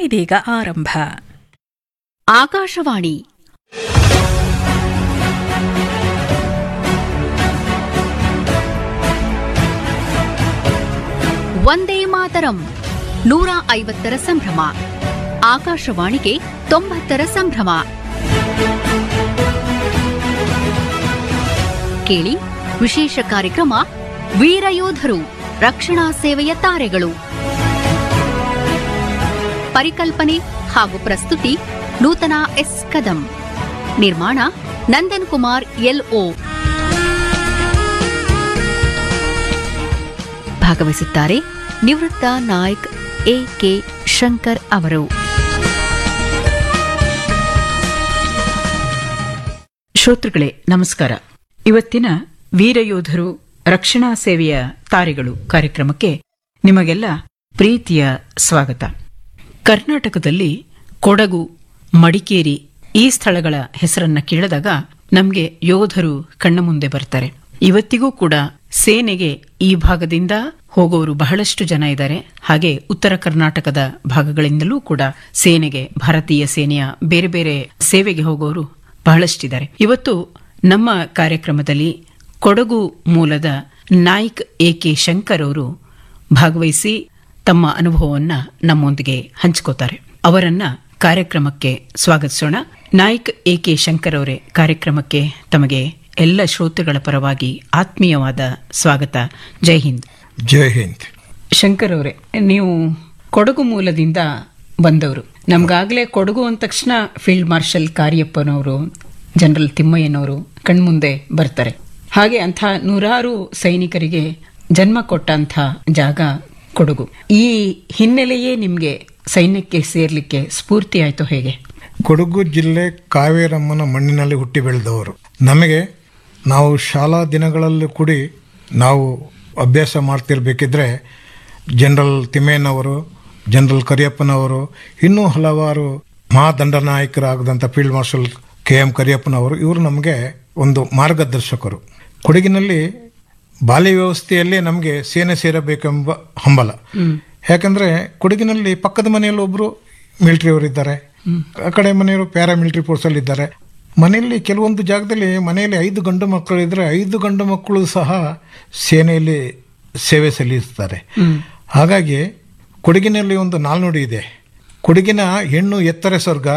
ಇದೀಗ ಆರಂಭ ಆಕಾಶವಾಣಿ ವಂದೇ ಮಾತರಂ ನೂರ ಐವತ್ತರ ಸಂಭ್ರಮ ಆಕಾಶವಾಣಿಗೆ ತೊಂಬತ್ತರ ಸಂಭ್ರಮ ಕೇಳಿ ವಿಶೇಷ ಕಾರ್ಯಕ್ರಮ ವೀರಯೋಧರು ರಕ್ಷಣಾ ಸೇವೆಯ ತಾರೆಗಳು ಪರಿಕಲ್ಪನೆ ಹಾಗೂ ಪ್ರಸ್ತುತಿ ನೂತನ ಎಸ್ ಕದಂ ನಿರ್ಮಾಣ ನಂದನ್ ಕುಮಾರ್ ಎಲ್ಒ ಭಾಗವಹಿಸುತ್ತಾರೆ ನಿವೃತ್ತ ನಾಯಕ್ ಎ ಕೆ ಶಂಕರ್ ಅವರು ಶ್ರೋತೃಗಳೇ ನಮಸ್ಕಾರ ಇವತ್ತಿನ ವೀರಯೋಧರು ರಕ್ಷಣಾ ಸೇವೆಯ ತಾರೆಗಳು ಕಾರ್ಯಕ್ರಮಕ್ಕೆ ನಿಮಗೆಲ್ಲ ಪ್ರೀತಿಯ ಸ್ವಾಗತ ಕರ್ನಾಟಕದಲ್ಲಿ ಕೊಡಗು ಮಡಿಕೇರಿ ಈ ಸ್ಥಳಗಳ ಹೆಸರನ್ನ ಕೇಳಿದಾಗ ನಮ್ಗೆ ಯೋಧರು ಕಣ್ಣ ಮುಂದೆ ಬರ್ತಾರೆ ಇವತ್ತಿಗೂ ಕೂಡ ಸೇನೆಗೆ ಈ ಭಾಗದಿಂದ ಹೋಗೋರು ಬಹಳಷ್ಟು ಜನ ಇದ್ದಾರೆ ಹಾಗೆ ಉತ್ತರ ಕರ್ನಾಟಕದ ಭಾಗಗಳಿಂದಲೂ ಕೂಡ ಸೇನೆಗೆ ಭಾರತೀಯ ಸೇನೆಯ ಬೇರೆ ಬೇರೆ ಸೇವೆಗೆ ಹೋಗೋರು ಬಹಳಷ್ಟಿದ್ದಾರೆ ಇವತ್ತು ನಮ್ಮ ಕಾರ್ಯಕ್ರಮದಲ್ಲಿ ಕೊಡಗು ಮೂಲದ ನಾಯ್ಕ್ ಎ ಕೆ ಶಂಕರ್ ಅವರು ಭಾಗವಹಿಸಿ ತಮ್ಮ ಅನುಭವವನ್ನ ನಮ್ಮೊಂದಿಗೆ ಹಂಚ್ಕೋತಾರೆ ಅವರನ್ನ ಕಾರ್ಯಕ್ರಮಕ್ಕೆ ಸ್ವಾಗತಿಸೋಣ ನಾಯ್ಕ್ ಎ ಕೆ ಶಂಕರ್ ಅವರೇ ಕಾರ್ಯಕ್ರಮಕ್ಕೆ ತಮಗೆ ಎಲ್ಲ ಶ್ರೋತೃಗಳ ಪರವಾಗಿ ಆತ್ಮೀಯವಾದ ಸ್ವಾಗತ ಜೈ ಹಿಂದ್ ಜೈ ಹಿಂದ್ ಶಂಕರ್ ಅವರೇ ನೀವು ಕೊಡಗು ಮೂಲದಿಂದ ಬಂದವರು ನಮ್ಗಾಗ್ಲೇ ಕೊಡಗು ಅಂದ ತಕ್ಷಣ ಫೀಲ್ಡ್ ಮಾರ್ಷಲ್ ಕಾರ್ಯಪ್ಪನವರು ಜನರಲ್ ತಿಮ್ಮಯ್ಯನವರು ಕಣ್ಮುಂದೆ ಬರ್ತಾರೆ ಹಾಗೆ ಅಂಥ ನೂರಾರು ಸೈನಿಕರಿಗೆ ಜನ್ಮ ಕೊಟ್ಟಂಥ ಜಾಗ ಕೊಡಗು ಈ ಹಿನ್ನೆಲೆಯೇ ನಿಮ್ಗೆ ಸೈನ್ಯಕ್ಕೆ ಸೇರ್ಲಿಕ್ಕೆ ಸ್ಫೂರ್ತಿ ಆಯ್ತು ಹೇಗೆ ಕೊಡಗು ಜಿಲ್ಲೆ ಕಾವೇರಮ್ಮನ ಮಣ್ಣಿನಲ್ಲಿ ಹುಟ್ಟಿ ಬೆಳೆದವರು ನಮಗೆ ನಾವು ಶಾಲಾ ದಿನಗಳಲ್ಲಿ ಕೂಡಿ ನಾವು ಅಭ್ಯಾಸ ಮಾಡ್ತಿರ್ಬೇಕಿದ್ರೆ ಜನರಲ್ ತಿಮ್ಮೇನವರು ಜನರಲ್ ಕರಿಯಪ್ಪನವರು ಇನ್ನೂ ಹಲವಾರು ಮಹಾದಂಡನಾಯಕರಾಗದಂಥ ಫೀಲ್ಡ್ ಮಾರ್ಷಲ್ ಕೆ ಎಂ ಕರಿಯಪ್ಪನವರು ಇವರು ನಮಗೆ ಒಂದು ಮಾರ್ಗದರ್ಶಕರು ಕೊಡಗಿನಲ್ಲಿ ಬಾಲ್ಯ ವ್ಯವಸ್ಥೆಯಲ್ಲೇ ನಮಗೆ ಸೇನೆ ಸೇರಬೇಕೆಂಬ ಹಂಬಲ ಯಾಕಂದ್ರೆ ಕೊಡಗಿನಲ್ಲಿ ಪಕ್ಕದ ಮನೆಯಲ್ಲಿ ಒಬ್ರು ಮಿಲಿಟರಿ ಅವರಿದ್ದಾರೆ ಆ ಕಡೆ ಮನೆಯವರು ಪ್ಯಾರಾ ಮಿಲಿಟರಿ ಫೋರ್ಸ್ ಅಲ್ಲಿ ಇದ್ದಾರೆ ಮನೆಯಲ್ಲಿ ಕೆಲವೊಂದು ಜಾಗದಲ್ಲಿ ಮನೆಯಲ್ಲಿ ಐದು ಗಂಡು ಮಕ್ಕಳು ಇದ್ರೆ ಐದು ಗಂಡು ಮಕ್ಕಳು ಸಹ ಸೇನೆಯಲ್ಲಿ ಸೇವೆ ಸಲ್ಲಿಸ್ತಾರೆ ಹಾಗಾಗಿ ಕೊಡಗಿನಲ್ಲಿ ಒಂದು ನಾಲ್ನುಡಿ ಇದೆ ಕೊಡಗಿನ ಹೆಣ್ಣು ಎತ್ತರೆ ಸ್ವರ್ಗ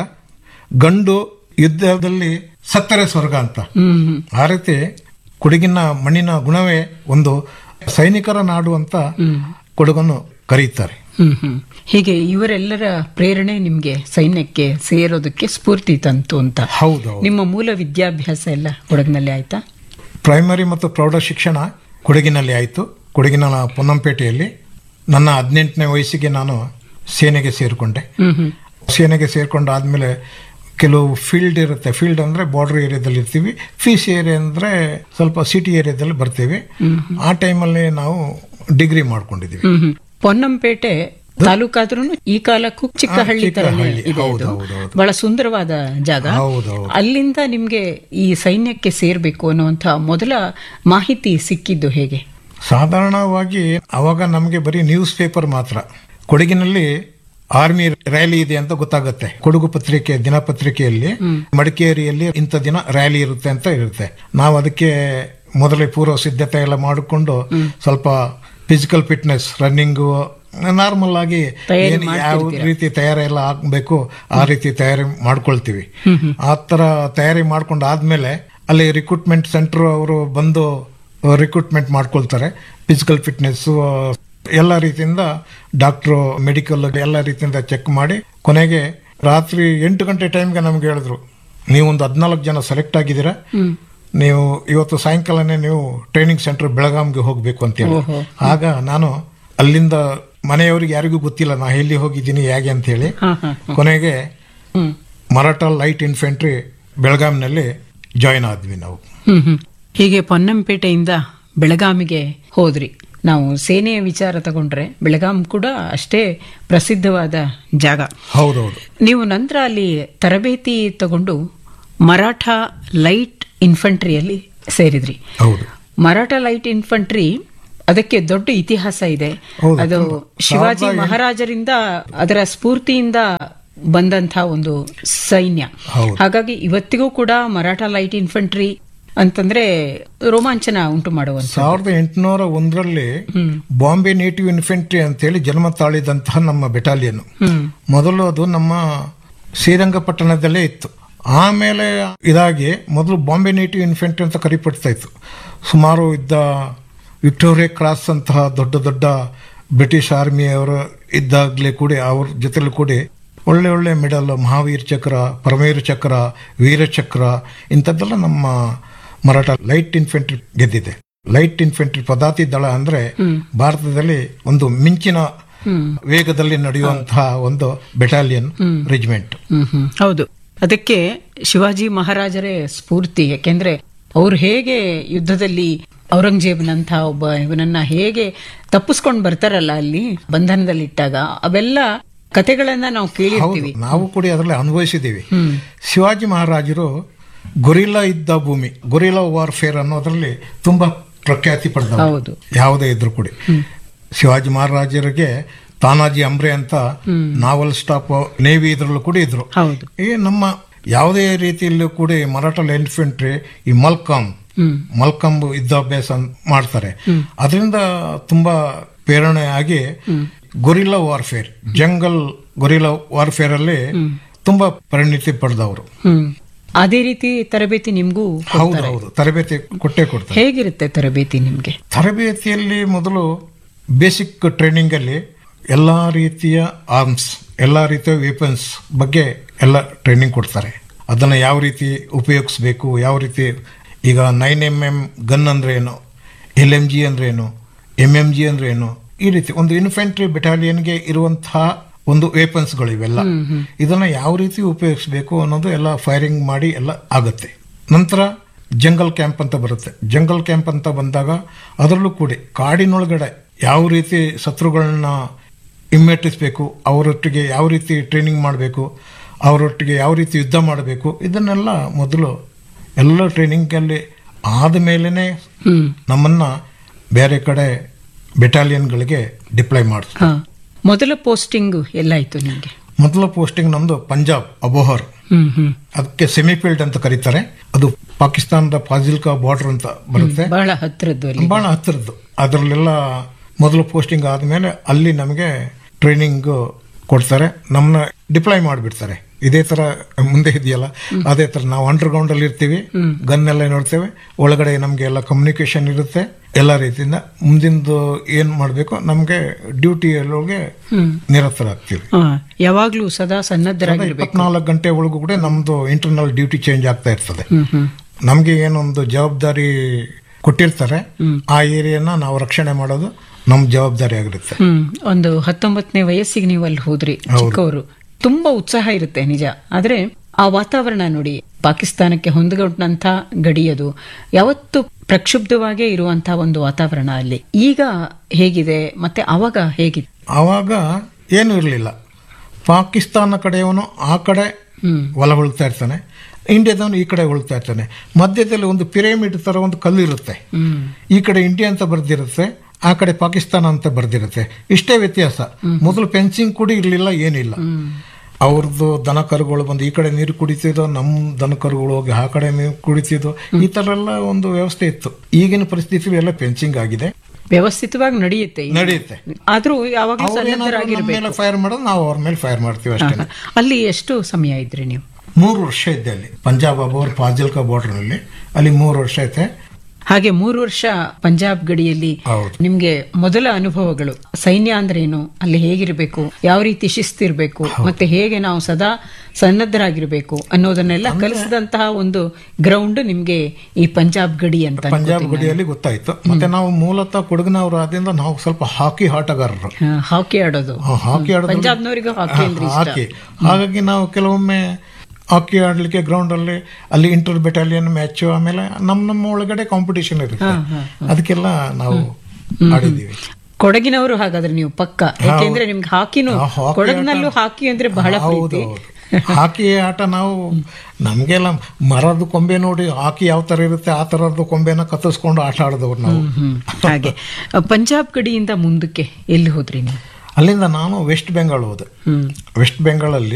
ಗಂಡು ಯುದ್ಧದಲ್ಲಿ ಸತ್ತರೆ ಸ್ವರ್ಗ ಅಂತ ಆ ರೀತಿ ಕೊಡಗಿನ ಮಣ್ಣಿನ ಗುಣವೇ ಒಂದು ಸೈನಿಕರ ನಾಡು ಅಂತ ಕೊಡಗನ್ನು ಕರೆಯುತ್ತಾರೆ ಹ್ಮ್ ಹ್ಮ್ ಹೀಗೆ ಇವರೆಲ್ಲರ ಪ್ರೇರಣೆ ನಿಮ್ಗೆ ಸೈನ್ಯಕ್ಕೆ ಸೇರೋದಕ್ಕೆ ಸ್ಫೂರ್ತಿ ತಂತು ಅಂತ ಹೌದು ನಿಮ್ಮ ಮೂಲ ವಿದ್ಯಾಭ್ಯಾಸ ಎಲ್ಲ ಕೊಡಗಿನಲ್ಲಿ ಆಯ್ತಾ ಪ್ರೈಮರಿ ಮತ್ತು ಪ್ರೌಢ ಶಿಕ್ಷಣ ಕೊಡಗಿನಲ್ಲಿ ಆಯಿತು ಕೊಡಗಿನ ಪೊನ್ನಂಪೇಟೆಯಲ್ಲಿ ನನ್ನ ಹದಿನೆಂಟನೇ ವಯಸ್ಸಿಗೆ ನಾನು ಸೇನೆಗೆ ಸೇರಿಕೊಂಡೆ ಹ್ಮ್ ಹ್ಮ್ ಸೇನೆಗೆ ಸೇರ್ಕೊಂಡಾದ್ಮೇಲೆ ಕೆಲವು ಫೀಲ್ಡ್ ಇರುತ್ತೆ ಫೀಲ್ಡ್ ಅಂದ್ರೆ ಬಾರ್ಡರ್ ಏರಿಯಾದಲ್ಲಿ ಇರ್ತೀವಿ ಫೀಸ್ ಏರಿಯಾ ಅಂದ್ರೆ ಸ್ವಲ್ಪ ಸಿಟಿ ಏರಿಯಾದಲ್ಲಿ ಬರ್ತೀವಿ ಆ ಟೈಮಲ್ಲಿ ನಾವು ಡಿಗ್ರಿ ಮಾಡ್ಕೊಂಡಿದ್ದೀವಿ ಹ್ಮ್ ಹ್ಮ್ ಪೊನ್ನಂಪೇಟೆ ತಾಲೂಕಾದ್ರೂ ಈ ಕಾಲಕ್ಕೂ ಚಿಕ್ಕ ಹಾ, ಹಳ್ಳಿ ಚಿಕ್ಕ ತರನೇ ಹಳ್ಳಿ. ಇದೆ ಹೌದು, ಇದು. ಹೌದು, ಹೌದು. ಬಹಳ ಸುಂದರವಾದ ಜಾಗ ಹೌದು, ಹೌದು. ಅಲ್ಲಿಂದ ನಿಮ್ಗೆ ಈ ಸೈನ್ಯಕ್ಕೆ ಸೇರ್ಬೇಕು ಅನ್ನುವಂತ ಮೊದಲ ಮಾಹಿತಿ ಸಿಕ್ಕಿದ್ದು ಹೇಗೆ ಸಾಧಾರಣವಾಗಿ ಅವಾಗ ನಮಗೆ ಬರೀ ನ್ಯೂಸ್ ಪೇಪರ್ ಮಾತ್ರ ಕೊಡಗಿನಲ್ಲಿ ಆರ್ಮಿ ರ್ಯಾಲಿ ಇದೆ ಅಂತ ಗೊತ್ತಾಗುತ್ತೆ ಕೊಡಗು ಪತ್ರಿಕೆ ದಿನಪತ್ರಿಕೆಯಲ್ಲಿ ಮಡಿಕೇರಿಯಲ್ಲಿ ಇಂಥ ದಿನ ರ್ಯಾಲಿ ಇರುತ್ತೆ ಅಂತ ಇರುತ್ತೆ ನಾವು ಅದಕ್ಕೆ ಮೊದಲೇ ಪೂರ್ವ ಸಿದ್ಧತೆ ಎಲ್ಲ ಮಾಡಿಕೊಂಡು ಸ್ವಲ್ಪ ಫಿಸಿಕಲ್ ಫಿಟ್ನೆಸ್ ರನ್ನಿಂಗು ನಾರ್ಮಲ್ ಆಗಿ ತಯಾರಿ ಏನ್ ಯಾವ ರೀತಿ ತಯಾರಿ ಎಲ್ಲ ಆಗ್ಬೇಕು ಆ ರೀತಿ ತಯಾರಿ ಮಾಡ್ಕೊಳ್ತೀವಿ ಆ ತರ ತಯಾರಿ ಮಾಡ್ಕೊಂಡು ಆದ್ಮೇಲೆ ಅಲ್ಲಿ ರಿಕ್ರೂಟ್ಮೆಂಟ್ ಸೆಂಟರ್ ಅವರು ಬಂದು ರಿಕ್ರೂಟ್ಮೆಂಟ್ ಮಾಡ್ಕೊಳ್ತಾರೆ ಫಿಸಿಕಲ್ ಫಿಟ್ನೆಸ್ ಎಲ್ಲ ರೀತಿಯಿಂದ ಡಾಕ್ಟ್ರು ಮೆಡಿಕಲ್ ಎಲ್ಲ ರೀತಿಯಿಂದ ಚೆಕ್ ಮಾಡಿ ಕೊನೆಗೆ ರಾತ್ರಿ ಎಂಟು ಗಂಟೆ ಟೈಮ್ಗೆ ನಮ್ಗೆ ಹೇಳಿದ್ರು ನೀವೊಂದು ಹದಿನಾಲ್ಕು ಜನ ಸೆಲೆಕ್ಟ್ ಆಗಿದ್ದೀರಾ ನೀವು ಇವತ್ತು ಸಾಯಂಕಾಲನೇ ನೀವು ಟ್ರೈನಿಂಗ್ ಸೆಂಟರ್ ಬೆಳಗಾಂಗೆ ಹೋಗ್ಬೇಕು ಅಂತ ಹೇಳಿ ಆಗ ನಾನು ಅಲ್ಲಿಂದ ಮನೆಯವರಿಗೆ ಯಾರಿಗೂ ಗೊತ್ತಿಲ್ಲ ನಾ ಎಲ್ಲಿ ಹೋಗಿದ್ದೀನಿ ಹೇಗೆ ಅಂತ ಹೇಳಿ ಹಾ ಹಾ ಕೊನೆಗೆ ಹ್ಮ್ ಮರಾಠ ಲೈಟ್ ಇನ್ಫೆಂಟ್ರಿ ಬೆಳಗಾಂನಲ್ಲಿ ಜಾಯಿನ್ ಆದ್ವಿ ನಾವು ಹ್ಮ್ ಹ್ಮ್ ಹೀಗೆ ಪೊನ್ನಂಪೇಟೆಯಿಂದ ಬೆಳಗಾಮಿಗೆ ಹೋದ್ರಿ ನಾವು ಸೇನೆಯ ವಿಚಾರ ತಗೊಂಡ್ರೆ ಬೆಳಗಾಂ ಕೂಡ ಅಷ್ಟೇ ಪ್ರಸಿದ್ಧವಾದ ಜಾಗ ಹೌದೌದು ನೀವು ನಂತರ ಅಲ್ಲಿ ತರಬೇತಿ ತಗೊಂಡು ಮರಾಠ ಲೈಟ್ ಇನ್ಫಂಟ್ರಿಯಲ್ಲಿ ಸೇರಿದ್ರಿ ಹೌದು ಮರಾಠ ಲೈಟ್ ಇನ್ಫಂಟ್ರಿ ಅದಕ್ಕೆ ದೊಡ್ಡ ಇತಿಹಾಸ ಇದೆ ಹೌದು, ಅದು ತುಂಬಾ. ಶಿವಾಜಿ ಸಾವಿರದ ಎಂಟು- ಮಹಾರಾಜರಿಂದ ಅದರ ಸ್ಫೂರ್ತಿಯಿಂದ ಬಂದಂತ ಒಂದು ಸೈನ್ಯ ಹೌದು. ಹಾಗಾಗಿ ಇವತ್ತಿಗೂ ಕೂಡ ಮರಾಠ ಲೈಟ್ ಇನ್ಫಂಟ್ರಿ ಅಂತಂದ್ರೆ ರೋಮಾಂಚನ ಉಂಟು ಮಾಡುವಂತ ಸಾವಿರದ ಎಂಟುನೂರ ಒಂದರಲ್ಲಿ ಬಾಂಬೆ ನೇಟಿವ್ ಇನ್ಫೆಂಟ್ರಿ ಅಂತೇಳಿ ಜನ್ಮ ತಾಳಿದಂತಹ ನಮ್ಮ ಬೆಟಾಲಿಯನ್ ಹ್ಮ್ ಮೊದಲು ಅದು ನಮ್ಮ ಶ್ರೀರಂಗಪಟ್ಟಣದಲ್ಲೇ ಇತ್ತು ಆಮೇಲೆ ಇದಾಗಿ ಮೊದಲು ಬಾಂಬೆ ನೇಟಿವ್ ಇನ್ಫೆಂಟ್ರಿ ಅಂತ ಕರಿಪಡ್ತಾ ಇತ್ತು ಸುಮಾರು ಇದ್ದ ವಿಕ್ಟೋರಿಯಾ ಕ್ರಾಸ್ ಅಂತಹ ದೊಡ್ಡ ದೊಡ್ಡ ಬ್ರಿಟಿಷ್ ಆರ್ಮಿಯವರು ಇದ್ದಾಗಲೇ ಕೂಡಿ ಅವ್ರ ಜೊತೆಲಿ ಕೂಡಿ ಒಳ್ಳೆ ಒಳ್ಳೆ ಮೆಡಲ್ ಮಹಾವೀರ್ ಚಕ್ರ ಪರಮವೀರ ಚಕ್ರ ವೀರಚಕ್ರ ಇಂಥದ್ದೆಲ್ಲ ನಮ್ಮ ಮರಾಠ ಲೈಟ್ ಇನ್ಫೆಂಟ್ರಿ ಗೆದ್ದಿದೆ ಲೈಟ್ ಇನ್ಫೆಂಟ್ರಿ ಪದಾತಿ ದಳ ಅಂದ್ರೆ ಭಾರತದಲ್ಲಿ ಒಂದು ಮಿಂಚಿನ ವೇಗದಲ್ಲಿ ನಡೆಯುವಂತಹ ಒಂದು ಬೆಟಾಲಿಯನ್ ರೆಜಿಮೆಂಟ್ ಹ್ಮ್ ಹ್ಮ್ ಹೌದು ಅದಕ್ಕೆ ಶಿವಾಜಿ ಮಹಾರಾಜರೇ ಸ್ಫೂರ್ತಿ ಯಾಕೆಂದ್ರೆ ಅವ್ರು ಹೇಗೆ ಯುದ್ಧದಲ್ಲಿ ಔರಂಗಜೇಬನಂತ ಒಬ್ಬ ಇವನನ್ನ ಹೇಗೆ ತಪ್ಪಿಸ್ಕೊಂಡು ಬರ್ತಾರಲ್ಲ ಅಲ್ಲಿ ಬಂಧನದಲ್ಲಿಟ್ಟಾಗ ಅವೆಲ್ಲ ಕತೆಗಳನ್ನ ನಾವು ಕೇಳಿರ್ತೀವಿ ಹೌದು ನಾವು ಕೂಡ ಅದರಲ್ಲಿ ಅನುಭವಿಸಿದ್ದೀವಿ ಶಿವಾಜಿ ಮಹಾರಾಜರು ಗೊರಿಲ್ಲಾ ಇದ್ದ ಭೂಮಿ ಗೊರಿಲ್ಲಾ ವಾರ್ಫೇರ್ ಅನ್ನೋದ್ರಲ್ಲಿ ತುಂಬಾ ಪ್ರಖ್ಯಾತಿ ಪಡೆದ ಹೌದು ಯಾವುದೇ ಇದ್ರು ಕೂಡ ಶಿವಾಜಿ ಮಹಾರಾಜರಿಗೆ ತಾನಾಜಿ ಅಂಬ್ರೆ ಅಂತ ನಾವಲ್ ಸ್ಟಾಪ್ ನೇವಿ ಇದ್ರಲ್ಲೂ ಕೂಡ ಇದ್ರು ಹೌದು ಈ ನಮ್ಮ ಯಾವುದೇ ರೀತಿಯಲ್ಲೂ ಕೂಡ ಮರಾಠ ಇನ್ಫೆಂಟ್ರಿ ಈ ಮಲ್ಕಾಮ್ ಮಲ್ಕಂ ಯುದ್ಧಾಭ್ಯಾಸ ಮಾಡ್ತಾರೆ ಅದರಿಂದ ತುಂಬಾ ಪ್ರೇರಣೆ ಆಗಿ guerrilla warfare jungle guerrilla warfare ಅಲ್ಲಿ ತುಂಬಾ ಪರಿಣಿತಿ ಪಡೆದವರು ಹ್ಮ್ ಅದೇ ರೀತಿ ತರಬೇತಿ ನಿಮ್ಗೂ ಹೌದು ಹೌದು ತರಬೇತಿ ಕೊಟ್ಟೇ ಕೊಡ್ತಾರೆ ಹೇಗಿರುತ್ತೆ ತರಬೇತಿ ನಿಮ್ಗೆ ತರಬೇತಿಯಲ್ಲಿ ಮೊದಲು ಬೇಸಿಕ್ ಟ್ರೈನಿಂಗ್ ಅಲ್ಲಿ ಎಲ್ಲಾ ರೀತಿಯ ಆರ್ಮ್ಸ್ ಎಲ್ಲಾ ರೀತಿಯ ವೆಪನ್ಸ್ ಬಗ್ಗೆ ಎಲ್ಲ ಟ್ರೈನಿಂಗ್ ಕೊಡ್ತಾರೆ ಅದನ್ನ ಯಾವ ರೀತಿ ಉಪಯೋಗಿಸ್ಬೇಕು ಯಾವ ರೀತಿ ಈಗ ನೈನ್ ಎಂ ಎಂ ಗನ್ ಅಂದ್ರೆ ಏನು ಎಲ್ ಎಂ ಜಿ ಅಂದ್ರೆ ಏನು ಎಂ ಎಂ ಜಿ ಅಂದ್ರೆ ಏನು ಈ ರೀತಿ ಒಂದು ಇನ್ಫೆಂಟ್ರಿ ಬೆಟಾಲಿಯನ್ಗೆ ಇರುವಂತಹ ಒಂದು ವೆಪನ್ಸ್ಗಳು ಇವೆಲ್ಲ ಇದನ್ನ ಯಾವ ರೀತಿ ಉಪಯೋಗಿಸ್ಬೇಕು ಅನ್ನೋದು ಎಲ್ಲ ಫೈರಿಂಗ್ ಮಾಡಿ ಎಲ್ಲ ಆಗುತ್ತೆ ನಂತರ ಜಂಗಲ್ ಕ್ಯಾಂಪ್ ಅಂತ ಬರುತ್ತೆ ಜಂಗಲ್ ಕ್ಯಾಂಪ್ ಅಂತ ಬಂದಾಗ ಅದರಲ್ಲೂ ಕೂಡ ಕಾಡಿನೊಳಗಡೆ ಯಾವ ರೀತಿ ಶತ್ರುಗಳನ್ನ ಹಿಮ್ಮೆಟ್ಟಿಸ್ಬೇಕು ಅವರೊಟ್ಟಿಗೆ ಯಾವ ರೀತಿ ಟ್ರೈನಿಂಗ್ ಮಾಡಬೇಕು ಅವರೊಟ್ಟಿಗೆ ಯಾವ ರೀತಿ ಯುದ್ಧ ಮಾಡಬೇಕು ಇದನ್ನೆಲ್ಲ ಮೊದಲು ಎಲ್ಲ ಟ್ರೈನಿಂಗಲ್ಲಿ ಆದ ಮೇಲೇ ಹ್ಮ್ ನಮ್ಮನ್ನ ಬೇರೆ ಕಡೆ ಬೆಟಾಲಿಯನ್ಗಳಿಗೆ ಡಿಪ್ಲೈ ಮಾಡ್ತಾರೆ ಹಾ ಮೊದಲ ಪೋಸ್ಟಿಂಗ್ ಎಲ್ಲಾಯ್ತು ನಿಮ್ಗೆ ಮೊದಲ ಪೋಸ್ಟಿಂಗ್ ನಮ್ದು ಪಂಜಾಬ್ ಅಬೋಹರ್ ಹ್ಮ್ ಹ್ಮ್ ಅದಕ್ಕೆ ಸೆಮಿಫೀಲ್ಡ್ ಅಂತ ಕರೀತಾರೆ ಅದು ಪಾಕಿಸ್ತಾನದ ಫಾಜಿಲ್ಕಾ ಬಾರ್ಡರ್ ಅಂತ ಬರುತ್ತೆ ಬಹಳ ಹತ್ರದ್ದು ಅಲ್ಲಿ ಬಹಳ ಹತ್ತಿರದ್ದು ಅದರಲ್ಲೆಲ್ಲ ಮೊದಲು ಪೋಸ್ಟಿಂಗ್ ಆದಮೇಲೆ ಅಲ್ಲಿ ನಮಗೆ ಟ್ರೈನಿಂಗ್ ಕೊಡ್ತಾರೆ ನಮ್ಮನ್ನ ಡಿಪ್ಲಾಯ್ ಮಾಡಿಬಿಡ್ತಾರೆ ಇದೇ ತರ ಮುಂದೆ ಇದೆಯಲ್ಲ ಅದೇ ತರ ನಾವು ಅಂಡರ್ ಗ್ರೌಂಡ್ ಅಲ್ಲಿ ಇರ್ತೀವಿ ಗನ್ ಎಲ್ಲ ನೋಡ್ತೇವೆ ಒಳಗಡೆ ನಮ್ಗೆ ಎಲ್ಲ ಕಮ್ಯುನಿಕೇಶನ್ ಇರುತ್ತೆ ಎಲ್ಲ ರೀತಿಯಿಂದ ಮುಂದಿಂದು ಏನ್ ಮಾಡಬೇಕು ನಮ್ಗೆ ಡ್ಯೂಟಿ ಒಳಗೆ ನಿರತರಾಗ್ತೀವಿ ಹಾ ಯಾವಾಗ್ಲೂ ಸದಾ ಸನ್ನದ್ಧರಾಗಿರ್ಬೇಕು ಇಪ್ಪತ್ನಾಲ್ಕು ಗಂಟೆ ಒಳಗೂ ಕೂಡ ನಮ್ದು ಇಂಟರ್ನಲ್ ಡ್ಯೂಟಿ ಚೇಂಜ್ ಆಗ್ತಾ ಇರ್ತದೆ ಹ್ಮ್ ಹ್ಮ್ ನಮ್ಗೆ ಏನೊಂದು ಜವಾಬ್ದಾರಿ ಕೊಟ್ಟಿರ್ತಾರೆ ಆ ಏರಿಯಾನ ನಾವು ರಕ್ಷಣೆ ಮಾಡೋದು ನಮ್ ಜವಾಬ್ದಾರಿ ಆಗಿರುತ್ತೆ ಹ್ಮ್ ಒಂದು ಹತ್ತೊಂಬತ್ತನೇ ವಯಸ್ಸಿಗೆ ನೀವು ಅಲ್ಲಿ ಹೋದ್ರಿ ಚಿಕ್ಕವರು ತುಂಬಾ ಉತ್ಸಾಹ ಇರುತ್ತೆ ನಿಜ ಆದ್ರೆ ಆ ವಾತಾವರಣ ನೋಡಿ ಪಾಕಿಸ್ತಾನಕ್ಕೆ ಹೊಂದಿಕೊಂಡಂತ ಗಡಿ ಅದು ಯಾವತ್ತು ಪ್ರಕ್ಷುಬ್ಧವಾಗೇ ಇರುವಂತಹ ಒಂದು ವಾತಾವರಣ ಅಲ್ಲಿ ಈಗ ಹೇಗಿದೆ ಮತ್ತೆ ಅವಾಗ ಹೇಗಿದೆ ಆವಾಗ ಏನು ಇರಲಿಲ್ಲ ಪಾಕಿಸ್ತಾನ ಕಡೆಯವನು ಆ ಕಡೆ ಹೊಲ ಉಳ್ತಾ ಇರ್ತಾನೆ ಇಂಡಿಯಾದವನು ಈ ಕಡೆ ಉಳ್ತಾ ಇರ್ತಾನೆ ಮಧ್ಯದಲ್ಲಿ ಒಂದು ಪಿರಮಿಡ್ ತರ ಒಂದು ಕಲ್ಲು ಇರುತ್ತೆ ಈ ಕಡೆ ಇಂಡಿಯಾ ಅಂತ ಬರ್ದಿರುತ್ತೆ ಆ ಕಡೆ ಪಾಕಿಸ್ತಾನ ಅಂತ ಬರ್ದಿರುತ್ತೆ ಇಷ್ಟೇ ವ್ಯತ್ಯಾಸ ಮೊದಲು ಫೆನ್ಸಿಂಗ್ ಕೂಡ ಇರಲಿಲ್ಲ ಏನಿಲ್ಲ ಅವ್ರದ್ದು ದನ ಕರುಗಳು ಬಂದು ಈ ಕಡೆ ನೀರು ಕುಡಿತಿದ್ದೋ ನಮ್ಮ ದನ ಕರುಗಳು ಹೋಗಿ ಆ ಕಡೆ ನೀರು ಕುಡಿತಿದ್ದೋ ಈ ತರ ಎಲ್ಲ ಒಂದು ವ್ಯವಸ್ಥೆ ಇತ್ತು ಈಗಿನ ಪರಿಸ್ಥಿತಿ ಎಲ್ಲ ಫೆನ್ಸಿಂಗ್ ಆಗಿದೆ ವ್ಯವಸ್ಥಿತವಾಗಿ ನಡೆಯುತ್ತೆ ಈಗ. ನಡೆಯುತ್ತೆ ಆದ್ರೂ ಯಾವಾಗಲೂ ಅವ್ರೇನಾದ್ರು ನಮ್ಮ ಸನ್ನದ್ಧರಾಗಿರ್ಬೇಕು ಮೇಲೆ ಫೈರ್ ಮಾಡೋದು ನಾವು ಅವ್ರ ಮೇಲೆ ಫೈರ್ ಮಾಡ್ತೀವಿ ಅಷ್ಟೇ ಅಲ್ಲಿ ಎಷ್ಟು ಸಮಯ ಇದ್ರಿ ನೀವು ಮೂರು ವರ್ಷ ಇದ್ದೆ ಅಲ್ಲಿ ಪಂಜಾಬ್ ಅಬೋರ್ ಫಾಜಿಲ್ಕಾ ಬಾರ್ಡರ್ ನಲ್ಲಿ ಅಲ್ಲಿ ಮೂರು ವರ್ಷ ಐತೆ ಹಾಗೆ ಮೂರು ವರ್ಷ ಪಂಜಾಬ್ ಗಡಿಯಲ್ಲಿ ಹೌದು. ನಿಮ್ಗೆ ಮೊದಲ ಅನುಭವಗಳು ಸೈನ್ಯ ಅಂದ್ರೆ ಏನು ಅಲ್ಲಿ ಹೇಗಿರಬೇಕು ಯಾವ ರೀತಿ ಶಿಸ್ತಿರ್ಬೇಕು ಮತ್ತೆ ಹೇಗೆ ನಾವು ಸದಾ ಸನ್ನದ್ಧರಾಗಿರ್ಬೇಕು ಅನ್ನೋದನ್ನೆಲ್ಲ ಕಲಿಸಿದಂತಹ ಒಂದು ಗ್ರೌಂಡ್ ನಿಮ್ಗೆ ಈ ಪಂಜಾಬ್ ಗಡಿ ಅಂತ ಪಂಜಾಬ್ ಗಡಿಯಲ್ಲಿ ಗೊತ್ತಾಯ್ತು ಮತ್ತೆ ನಾವು ಮೂಲತಃ ಕೊಡಗಿನವರು ಆದ್ರಿಂದ ನಾವು ಸ್ವಲ್ಪ ಹಾಕಿ ಆಟಗಾರರು ಹಾ, ಹಾಕಿ ಆಡೋದು ಆ, ಹಾಕಿ ಆಡೋದು ಪಂಜಾಬ್ನವರಿಗೂ ಹಾಕಿ ಅಂದ್ರೆ ಇಷ್ಟ ಹಾಕಿ ಹಾಗಾಗಿ ನಾವು ಕೆಲವೊಮ್ಮೆ ಹಾಕಿ ಆಡ್ಲಿಕ್ಕೆ ಗ್ರೌಂಡ್ ಅಲ್ಲಿ ಅಲ್ಲಿ ಇಂಟರ್ ಬೆಟಾಲಿಯನ್ ಮ್ಯಾಚ್ ಆಮೇಲೆ ನಮ್ಮ ನಮ್ಮ ಒಳಗಡೆ ಕಾಂಪಿಟಿಷನ್ ಇರುತ್ತೆ ಅದಕ್ಕೆಲ್ಲ ನಾವು ಆಡಿದ್ದೀವಿ ಕೊಡಗಿನವರು ಹಾಗಾದ್ರೆ ನೀವು ಪಕ್ಕ ಯಾಕೆಂದ್ರೆ ನಿಮ್ಗೆ ಹಾಕಿನೂ ಆ ಹಾಕಿ ಕೊಡಗಿನಲ್ಲೂ ಆಟ- ಹಾಕಿ ಅಂದ್ರೆ ಬಹಳ ಹೌದು ಪ್ರೀತಿ ಹೌದು. ಹಾಕಿ ಆಟ ನಾವು ನಮ್ಗೆಲ್ಲ ಮರದ ಕೊಂಬೆ ನೋಡಿ ಹಾಕಿ ಯಾವ ತರ ಇರುತ್ತೆ ಆ ತರದ್ದು ಕೊಂಬೆನ ಕತ್ತಿಸ್ಕೊಂಡು ಆಟ ಆಡಿದವ್ರು ನಾವು ಹ್ಮ್ ಹಾಗೆ ಪಂಜಾಬ್ ಕಡೆಯಿಂದ ಮುಂದಕ್ಕೆ ಎಲ್ಲಿ ಹೋದ್ರಿ ನೀವು ಅಲ್ಲಿಂದ ನಾನು ವೆಸ್ಟ್ ಬೆಂಗಾಲ್ ಹೋದೆ ಹ್ಮ್ ವೆಸ್ಟ್ ಬೆಂಗಾಲಲ್ಲಿ